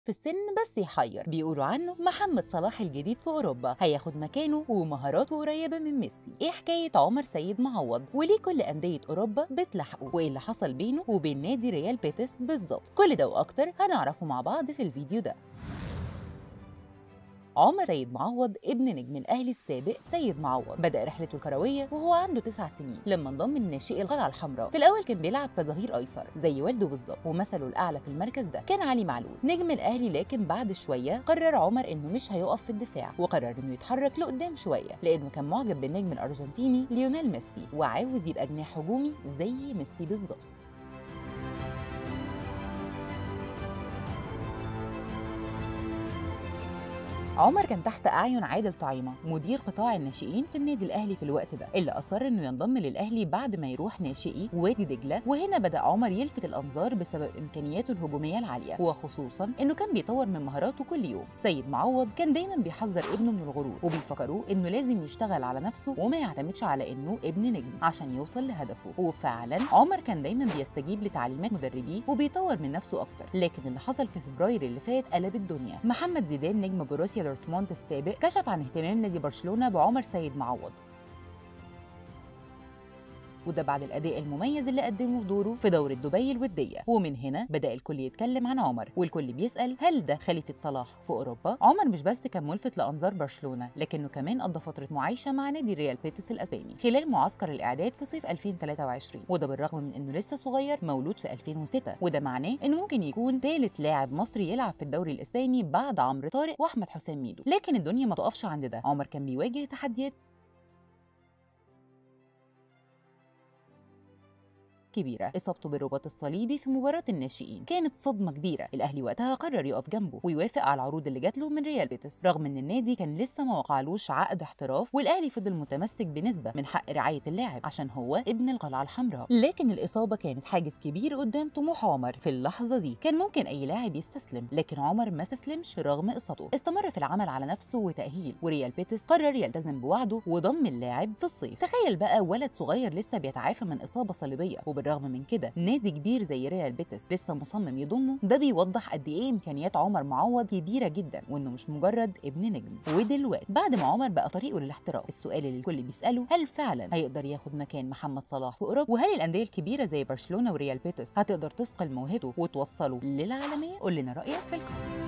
في السن بس يحير بيقولوا عنه محمد صلاح الجديد في اوروبا هياخد مكانه ومهاراته قريبه من ميسي ايه حكايه عمر سيد معوض وليه كل انديه اوروبا بتلحقه وايه اللي حصل بينه وبين نادي ريال بيتس بالظبط كل ده واكتر هنعرفه مع بعض في الفيديو ده عمر سيد معوض ابن نجم الاهلي السابق سيد معوض بدا رحلته الكرويه وهو عنده تسع سنين لما انضم لناشئي القلعه الحمراء في الاول كان بيلعب كظهير ايسر زي والده بالظبط ومثله الاعلى في المركز ده كان علي معلول نجم الاهلي لكن بعد شويه قرر عمر انه مش هيقف في الدفاع وقرر انه يتحرك لقدام شويه لانه كان معجب بالنجم الارجنتيني ليونيل ميسي وعاوز يبقى جناح هجومي زي ميسي بالظبط عمر كان تحت اعين عادل طعيمه مدير قطاع الناشئين في النادي الاهلي في الوقت ده اللي اصر انه ينضم للاهلي بعد ما يروح ناشئي وادي دجله وهنا بدا عمر يلفت الانظار بسبب امكانياته الهجوميه العاليه وخصوصا انه كان بيطور من مهاراته كل يوم سيد معوض كان دايما بيحذر ابنه من الغرور وبيفكروه انه لازم يشتغل على نفسه وما يعتمدش على انه ابن نجم عشان يوصل لهدفه وفعلا عمر كان دايما بيستجيب لتعليمات مدربيه وبيطور من نفسه اكتر لكن اللي حصل في فبراير اللي فات قلب الدنيا محمد زيدان نجم بروسيا دورتموند السابق كشف عن اهتمام نادي برشلونه بعمر سيد معوض وده بعد الاداء المميز اللي قدمه في دوره في دورة دبي الوديه ومن هنا بدا الكل يتكلم عن عمر والكل بيسال هل ده خليفه صلاح في اوروبا عمر مش بس كان ملفت لانظار برشلونه لكنه كمان قضى فتره معايشه مع نادي ريال بيتس الاسباني خلال معسكر الاعداد في صيف 2023 وده بالرغم من انه لسه صغير مولود في 2006 وده معناه انه ممكن يكون ثالث لاعب مصري يلعب في الدوري الاسباني بعد عمرو طارق واحمد حسام ميدو لكن الدنيا ما تقفش عند ده عمر كان بيواجه تحديات كبيره اصابته بالرباط الصليبي في مباراه الناشئين كانت صدمه كبيره الاهلي وقتها قرر يقف جنبه ويوافق على العروض اللي جات له من ريال بيتس رغم ان النادي كان لسه ما وقعلوش عقد احتراف والاهلي فضل متمسك بنسبه من حق رعايه اللاعب عشان هو ابن القلعه الحمراء لكن الاصابه كانت حاجز كبير قدام طموح عمر في اللحظه دي كان ممكن اي لاعب يستسلم لكن عمر ما استسلمش رغم اصابته استمر في العمل على نفسه وتاهيل وريال بيتس قرر يلتزم بوعده وضم اللاعب في الصيف تخيل بقى ولد صغير لسه بيتعافى من اصابه صليبيه وبالرغم من كده نادي كبير زي ريال بيتس لسه مصمم يضمه ده بيوضح قد ايه امكانيات عمر معوض كبيره جدا وانه مش مجرد ابن نجم ودلوقتي بعد ما عمر بقى طريقه للاحتراف السؤال اللي الكل بيساله هل فعلا هيقدر ياخد مكان محمد صلاح في اوروبا وهل الانديه الكبيره زي برشلونه وريال بيتس هتقدر تثقل موهبته وتوصله للعالميه قول لنا رايك في الكومنت